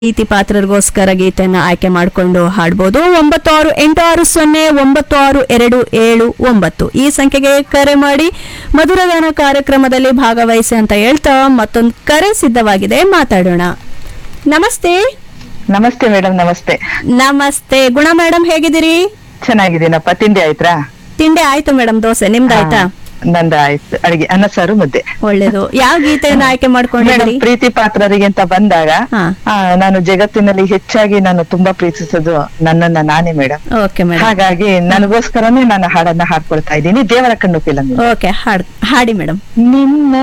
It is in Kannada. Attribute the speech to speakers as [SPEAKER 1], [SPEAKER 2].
[SPEAKER 1] ಪ್ರೀತಿ ಪಾತ್ರರಿಗೋಸ್ಕರ ಗೀತೆಯನ್ನ ಆಯ್ಕೆ ಮಾಡಿಕೊಂಡು ಹಾಡ್ಬೋದು ಒಂಬತ್ತು ಆರು ಎಂಟು ಆರು ಸೊನ್ನೆ ಒಂಬತ್ತು ಆರು ಎರಡು ಏಳು ಒಂಬತ್ತು ಈ ಸಂಖ್ಯೆಗೆ ಕರೆ ಮಾಡಿ ಮಧುರಗಾನ ಕಾರ್ಯಕ್ರಮದಲ್ಲಿ ಭಾಗವಹಿಸಿ ಅಂತ ಹೇಳ್ತಾ ಮತ್ತೊಂದು ಕರೆ ಸಿದ್ಧವಾಗಿದೆ ಮಾತಾಡೋಣ ನಮಸ್ತೆ
[SPEAKER 2] ನಮಸ್ತೆ ಮೇಡಮ್ ನಮಸ್ತೆ
[SPEAKER 1] ನಮಸ್ತೆ ಗುಣ ಮೇಡಮ್ ಹೇಗಿದ್ದೀರಿ
[SPEAKER 2] ಚೆನ್ನಾಗಿದ್ದೀನಪ್ಪ ತಿಂಡಿ ಆಯ್ತಾ
[SPEAKER 1] ತಿಂಡಿ ಆಯ್ತು ಮೇಡಮ್ ದೋಸೆ ನಿಮ್ದಾಯ್ತಾ
[SPEAKER 2] ನಂದ ಆಯ್ತು ಅಡಿಗೆ ಅನ್ನ ಸಾರು ಮುದ್ದೆ
[SPEAKER 1] ಒಳ್ಳೇದು ಯಾವ ಗೀತೆಯನ್ನ ಆಯ್ಕೆ
[SPEAKER 2] ಮೇಡಮ್
[SPEAKER 1] ಮಾಡ್ಕೊಂಡಿದ್ದೀರಿ
[SPEAKER 2] ಪ್ರೀತಿ ಪಾತ್ರರಿಗೆ ಅಂತ ಬಂದಾಗ
[SPEAKER 1] ಹಾ.
[SPEAKER 2] ಆ, ನಾನು ಜಗತ್ತಿನಲ್ಲಿ ಹೆಚ್ಚಾಗಿ ನಾನು ತುಂಬಾ ಪ್ರೀತಿಸೋದು ನನ್ನನ್ನ ನಾನೇ ಮೇಡಮ್
[SPEAKER 1] ಓಕೆ ಮೇಡಮ್
[SPEAKER 2] ಹಾಗಾಗಿ ನನಗೋಸ್ಕರನೇ ನಾನು ಹಾಡನ್ನ ಹಾಡ್ಕೊಳ್ತಾ ಇದ್ದೀನಿ ದೇವರ ಕಣ್ಣು ಫಿಲಂ
[SPEAKER 1] ಓಕೆ ಹಾಡ್ ಹಾಡಿ ಮೇಡಮ್
[SPEAKER 2] ನಿನ್ನ